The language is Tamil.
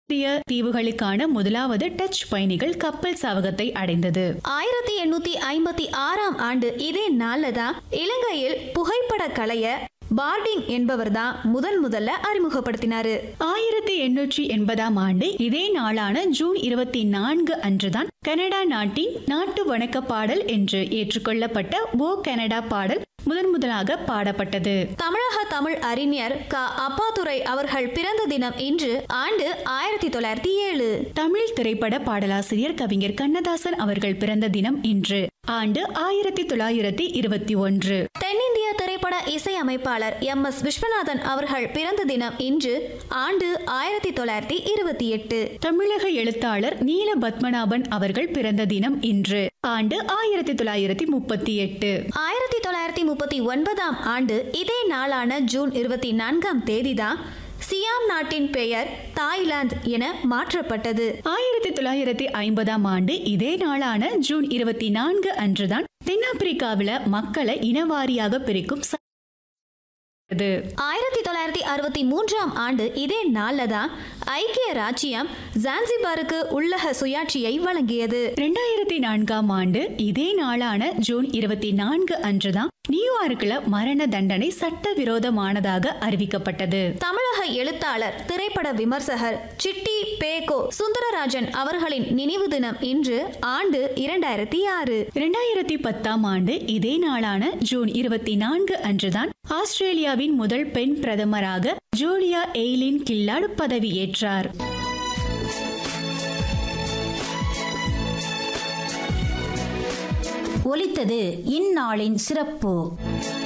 இந்திய தீவுகளுக்கான முதலாவது டச் பயணிகள் கப்பல் சாவகத்தை அடைந்தது ஆயிரத்தி எண்ணூத்தி ஐம்பத்தி ஆறாம் ஆண்டு இதே நாள்ல தான் இலங்கையில் புகைப்பட கலைய பார்டிங் என்பவர் தான் முதன் முதல்ல அறிமுகப்படுத்தினாரு ஆயிரத்தி எண்ணூற்றி எண்பதாம் ஆண்டு இதே நாளான ஜூன் இருபத்தி நான்கு அன்றுதான் கனடா நாட்டின் நாட்டு வணக்க பாடல் என்று ஏற்றுக்கொள்ளப்பட்ட ஓ கனடா பாடல் முதன் முதலாக பாடப்பட்டது தமிழக தமிழ் அறிஞர் க அப்பாதுரை அவர்கள் பிறந்த தினம் இன்று ஆண்டு ஆயிரத்தி தொள்ளாயிரத்தி ஏழு தமிழ் திரைப்பட பாடலாசிரியர் கவிஞர் கண்ணதாசன் அவர்கள் பிறந்த தினம் இன்று ஆண்டு ஆயிரத்தி தொள்ளாயிரத்தி இருபத்தி ஒன்று தென்னிந்திய திரைப்பட இசையமைப்பாளர் எம் எஸ் விஸ்வநாதன் அவர்கள் பிறந்த தினம் இன்று ஆண்டு ஆயிரத்தி தொள்ளாயிரத்தி இருபத்தி எட்டு தமிழக எழுத்தாளர் நீல பத்மநாபன் அவர்கள் பிறந்த தினம் இன்று ஆண்டு ஆயிரத்தி தொள்ளாயிரத்தி முப்பத்தி எட்டு ஆயிரத்தி தொள்ளாயிரத்தி முப்பத்தி ஒன்பதாம் ஆண்டு இதே நாளான ஜூன் இருபத்தி நான்காம் தேதிதான் சியாம் நாட்டின் பெயர் தாய்லாந்து என மாற்றப்பட்டது ஆயிரத்தி தொள்ளாயிரத்தி ஐம்பதாம் ஆண்டு இதே நாளான ஜூன் இருபத்தி நான்கு அன்றுதான் தென்னாப்பிரிக்காவில மக்களை இனவாரியாக பிரிக்கும் ச- இது. ஆயிரத்தி தொள்ளாயிரத்தி அறுபத்தி மூன்றாம் ஆண்டு இதே நாள்ல தான் ஐக்கிய ராச்சியம் ஜான்சிபாருக்கு உள்ளக சுயாட்சியை வழங்கியது ரெண்டாயிரத்தி நான்காம் ஆண்டு இதே நாளான ஜூன் இருபத்தி நான்கு அன்றுதான் நியூயார்க்ல மரண தண்டனை சட்டவிரோதமானதாக அறிவிக்கப்பட்டது தமிழக எழுத்தாளர் திரைப்பட விமர்சகர் சிட்டி பேகோ சுந்தரராஜன் அவர்களின் நினைவு தினம் இன்று ஆண்டு இரண்டாயிரத்தி ஆறு இரண்டாயிரத்தி பத்தாம் ஆண்டு இதே நாளான ஜூன் இருபத்தி நான்கு அன்றுதான் ஆஸ்திரேலியாவின் முதல் பெண் பிரதமராக ஜூலியா எய்லின் கில்லாடு பதவியேற்றார் ஒலித்தது இந்நாளின் சிறப்பு